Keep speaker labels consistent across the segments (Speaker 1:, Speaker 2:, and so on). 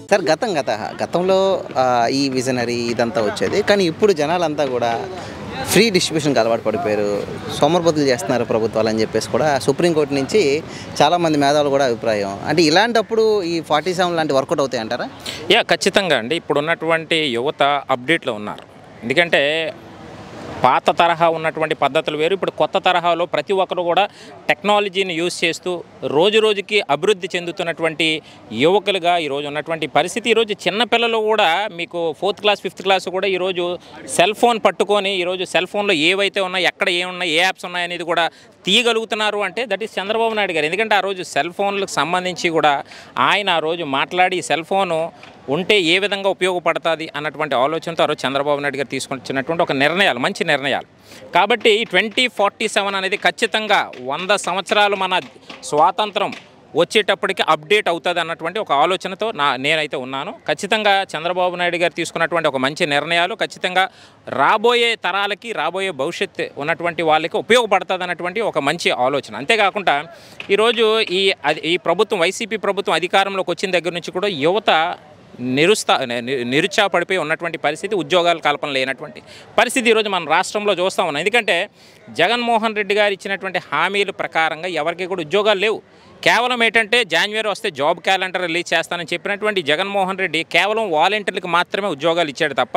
Speaker 1: sir గతం గత గతంలో ఆ, ఈ విజనరీ ఇదంతా వచ్చేది కానీ ఇప్పుడు జనాలంతా కూడా ఫ్రీ డిస్ట్రిబ్యూషన్కి అలవాటు పడిపోయారు సోమరబద్దులు చేస్తున్నారు ప్రభుత్వాలు అని చెప్పేసి కూడా సుప్రీంకోర్టు నుంచి చాలామంది మేధావులు కూడా అభిప్రాయం అంటే ఇలాంటప్పుడు ఈ ఫార్టీ సెవెన్ లాంటి వర్కౌట్ అవుతాయి అంటారా
Speaker 2: యా ఖచ్చితంగా అండి ఇప్పుడు ఉన్నటువంటి యువత అప్డేట్లో ఉన్నారు ఎందుకంటే పాత తరహా ఉన్నటువంటి పద్ధతులు వేరు ఇప్పుడు కొత్త తరహాలో ప్రతి ఒక్కరు కూడా టెక్నాలజీని యూజ్ చేస్తూ రోజు రోజుకి అభివృద్ధి చెందుతున్నటువంటి యువకులుగా ఈరోజు ఉన్నటువంటి పరిస్థితి ఈరోజు చిన్నపిల్లలు కూడా మీకు ఫోర్త్ క్లాస్ ఫిఫ్త్ క్లాస్ కూడా ఈరోజు సెల్ ఫోన్ పట్టుకొని ఈరోజు సెల్ ఫోన్లో ఏవైతే ఉన్నాయి ఎక్కడ ఏమున్నాయి ఏ యాప్స్ ఉన్నాయనేది కూడా తీయగలుగుతున్నారు అంటే దట్ ఈస్ చంద్రబాబు నాయుడు గారు ఎందుకంటే ఆ రోజు సెల్ ఫోన్లకు సంబంధించి కూడా ఆయన ఆ రోజు మాట్లాడి సెల్ ఫోను ఉంటే ఏ విధంగా ఉపయోగపడుతుంది అన్నటువంటి ఆలోచనతో ఆ రోజు చంద్రబాబు నాయుడు గారు తీసుకొచ్చినటువంటి ఒక నిర్ణయాలు మంచి నిర్ణయాలు కాబట్టి ట్వంటీ ఫార్టీ సెవెన్ అనేది ఖచ్చితంగా వంద సంవత్సరాలు మన స్వాతంత్రం వచ్చేటప్పటికి అప్డేట్ అవుతుంది అన్నటువంటి ఒక ఆలోచనతో నా నేనైతే ఉన్నాను ఖచ్చితంగా చంద్రబాబు నాయుడు గారు తీసుకున్నటువంటి ఒక మంచి నిర్ణయాలు ఖచ్చితంగా రాబోయే తరాలకి రాబోయే భవిష్యత్ ఉన్నటువంటి వాళ్ళకి ఉపయోగపడుతుంది అన్నటువంటి ఒక మంచి ఆలోచన అంతేకాకుండా ఈరోజు ఈ అది ఈ ప్రభుత్వం వైసీపీ ప్రభుత్వం అధికారంలోకి వచ్చిన దగ్గర నుంచి కూడా యువత నిరుస్తా ని- నిరుత్సాహపడిపోయి ఉన్నటువంటి పరిస్థితి ఉద్యోగాల కల్పన లేనటువంటి పరిస్థితి ఈరోజు మన రాష్ట్రంలో చూస్తూ ఉన్నాం ఎందుకంటే జగన్మోహన్ రెడ్డి గారు ఇచ్చినటువంటి హామీల ప్రకారంగా ఎవరికి కూడా ఉద్యోగాలు లేవు కేవలం ఏంటంటే జనవరి వస్తే జాబ్ క్యాలెండర్ రిలీజ్ చేస్తానని చెప్పినటువంటి జగన్మోహన్ రెడ్డి కేవలం వాలంటీర్లకు మాత్రమే ఉద్యోగాలు ఇచ్చాడు తప్ప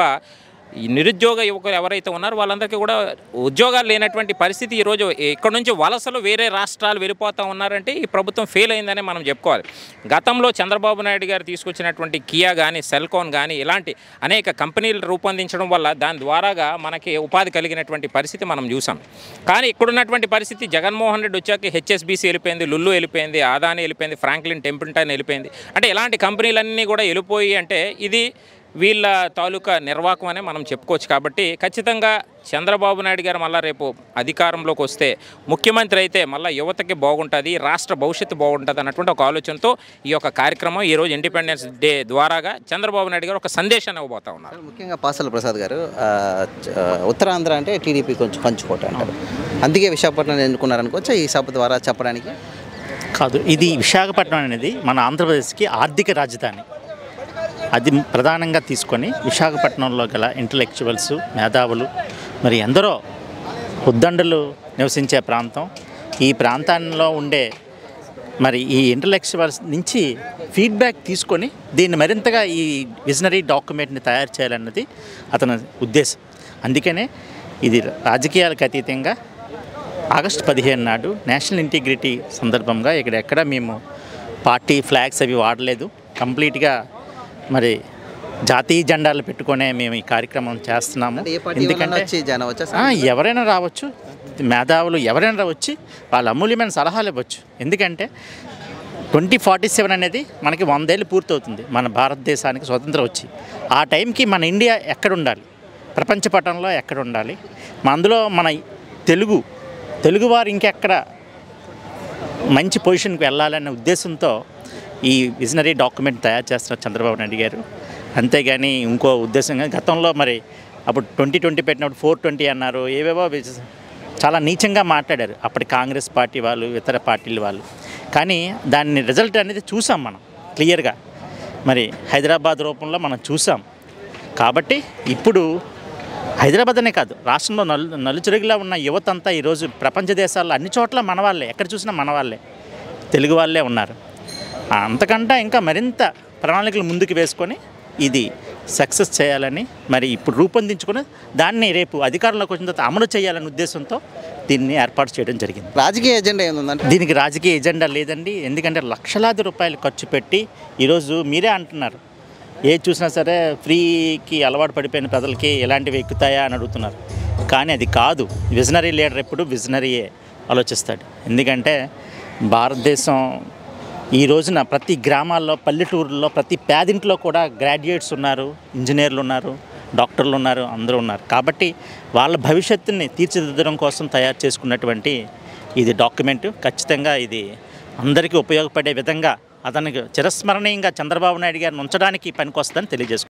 Speaker 2: ఈ నిరుద్యోగ యువకులు ఎవరైతే ఉన్నారో వాళ్ళందరికీ కూడా ఉద్యోగాలు లేనటువంటి పరిస్థితి ఈరోజు ఇక్కడ నుంచి వలసలు వేరే రాష్ట్రాలు వెళ్ళిపోతూ ఉన్నారంటే ఈ ప్రభుత్వం ఫెయిల్ అయిందని మనం చెప్పుకోవాలి గతంలో చంద్రబాబు నాయుడు గారు తీసుకొచ్చినటువంటి కియా కానీ సెల్కోన్ కానీ ఇలాంటి అనేక కంపెనీలు రూపొందించడం వల్ల దాని ద్వారాగా మనకి ఉపాధి కలిగినటువంటి పరిస్థితి మనం చూసాం కానీ ఇక్కడున్నటువంటి పరిస్థితి జగన్మోహన్ రెడ్డి వచ్చాక హెచ్ఎస్బీసీ వెళ్ళిపోయింది లుల్లు వెళ్ళిపోయింది ఆదాని వెళ్ళిపోయింది ఫ్రాంక్లిన్ టెంపుల్టన్ వెళ్ళిపోయింది అంటే ఇలాంటి కంపెనీలన్నీ కూడా వెళ్ళిపోయి అంటే ఇది వీళ్ళ తాలూకా నిర్వాహకం అనే మనం చెప్పుకోవచ్చు కాబట్టి ఖచ్చితంగా చంద్రబాబు నాయుడు గారు మళ్ళీ రేపు అధికారంలోకి వస్తే ముఖ్యమంత్రి అయితే మళ్ళీ యువతకి బాగుంటుంది రాష్ట్ర భవిష్యత్తు బాగుంటుంది అన్నటువంటి ఒక ఆలోచనతో ఈ యొక్క కార్యక్రమం ఈరోజు ఇండిపెండెన్స్ డే ద్వారాగా చంద్రబాబు నాయుడు గారు ఒక సందేశాన్ని ఇవ్వబోతా ఉన్నారు
Speaker 1: ముఖ్యంగా పాసల ప్రసాద్ గారు ఆ, చ- ఉత్తరాంధ్ర అంటే టీడీపీ కొంచెం పంచుకోట అంటారు అందుకే విశాఖపట్నం ఎన్నుకున్నారనుకోవచ్చు ఈ సభ ద్వారా చెప్పడానికి
Speaker 3: కాదు ఇది విశాఖపట్నం అనేది మన ఆంధ్రప్రదేశ్కి ఆర్థిక రాజధాని అది ప్రధానంగా తీసుకొని విశాఖపట్నంలో గల ఇంటలెక్చువల్స్ మేధావులు మరి ఎందరో ఉద్దండులు నివసించే ప్రాంతం ఈ ప్రాంతాల్లో ఉండే మరి ఈ ఇంటలెక్చువల్స్ నుంచి ఫీడ్బ్యాక్ తీసుకొని దీన్ని మరింతగా ఈ విజనరీ డాక్యుమెంట్ని తయారు చేయాలన్నది అతని ఉద్దేశం అందుకనే ఇది రాజకీయాలకు అతీతంగా ఆగస్టు పదిహేను నాడు నేషనల్ ఇంటిగ్రిటీ సందర్భంగా ఇక్కడ ఎక్కడ మేము పార్టీ ఫ్లాగ్స్ అవి వాడలేదు కంప్లీట్గా మరి జాతీయ జెండాలు పెట్టుకునే మేము ఈ కార్యక్రమం చేస్తున్నాము
Speaker 1: అంటే ఏ పార్టీ వాళ్ళన్నా వచ్చి జాయిన్ అవ్వచ్చా
Speaker 3: ఆ, ఎవరైనా రావచ్చు మేధావులు ఎవరైనా వచ్చి వాళ్ళ అమూల్యమైన సలహాలు ఇవ్వచ్చు ఎందుకంటే ట్వంటీ ఫార్టీ సెవెన్ అనేది మనకి వందేళ్ళు పూర్తవుతుంది మన భారతదేశానికి స్వతంత్రం వచ్చి ఆ టైంకి మన ఇండియా ఎక్కడ ఉండాలి ప్రపంచ పటంలో ఎక్కడ ఉండాలి మన అందులో మన తెలుగు తెలుగువారు ఇంకెక్కడ మంచి పొజిషన్కి వెళ్ళాలనే ఉద్దేశంతో ఈ విజనరీ డాక్యుమెంట్ తయారు చేస్తున్నారు చంద్రబాబు నాయుడు గారు అంతేగాని ఇంకో ఉద్దేశంగా గతంలో మరి అప్పుడు ట్వంటీ ట్వంటీ పెట్టినప్పుడు ఫోర్ ట్వంటీ అన్నారు ఏవేవో విజ- చాలా నీచంగా మాట్లాడారు అప్పటి కాంగ్రెస్ పార్టీ వాళ్ళు ఇతర పార్టీల వాళ్ళు కానీ దాని రిజల్ట్ అనేది చూసాం మనం క్లియర్గా మరి హైదరాబాద్ రూపంలో మనం చూసాం కాబట్టి ఇప్పుడు హైదరాబాద్ అనే కాదు రాష్ట్రంలో నలు నలుచెరుగులా ఉన్న యువత అంతా ఈరోజు ప్రపంచ దేశాల్లో అన్ని చోట్ల మన వాళ్ళే ఎక్కడ చూసినా మన వాళ్ళే తెలుగు వాళ్ళే ఉన్నారు అంతకంటే ఇంకా మరింత ప్రణాళికలు ముందుకు వేసుకొని ఇది సక్సెస్ చేయాలని మరి ఇప్పుడు రూపొందించుకొని దాన్ని రేపు అధికారంలోకి వచ్చిన తర్వాత అమలు చేయాలనే ఉద్దేశంతో దీన్ని ఏర్పాటు చేయడం జరిగింది
Speaker 1: రాజకీయ ఎజెండా ఏందంటే
Speaker 3: దీనికి రాజకీయ ఎజెండా లేదండి ఎందుకంటే లక్షలాది రూపాయలు ఖర్చు పెట్టి ఈరోజు మీరే అంటున్నారు ఏ చూసినా సరే ఫ్రీకి అలవాటు పడిపోయిన ప్రజలకి ఎలాంటివి ఎక్కుతాయా అని అడుగుతున్నారు కానీ అది కాదు విజనరీ లీడర్ ఎప్పుడు విజనరీయే ఆలోచిస్తాడు ఎందుకంటే భారతదేశం ఈ రోజున ప్రతి గ్రామాల్లో పల్లెటూరుల్లో ప్రతి పేదింట్లో కూడా గ్రాడ్యుయేట్స్ ఉన్నారు ఇంజనీర్లు ఉన్నారు డాక్టర్లు ఉన్నారు అందరూ ఉన్నారు కాబట్టి వాళ్ళ భవిష్యత్తుని తీర్చిదిద్దడం కోసం తయారు చేసుకున్నటువంటి ఇది డాక్యుమెంట్ ఖచ్చితంగా ఇది అందరికీ ఉపయోగపడే విధంగా అతనికి చిరస్మరణీయంగా చంద్రబాబు నాయుడు గారిని ఉంచడానికి పనికొస్తుందని తెలియజేసుకుంటున్నాను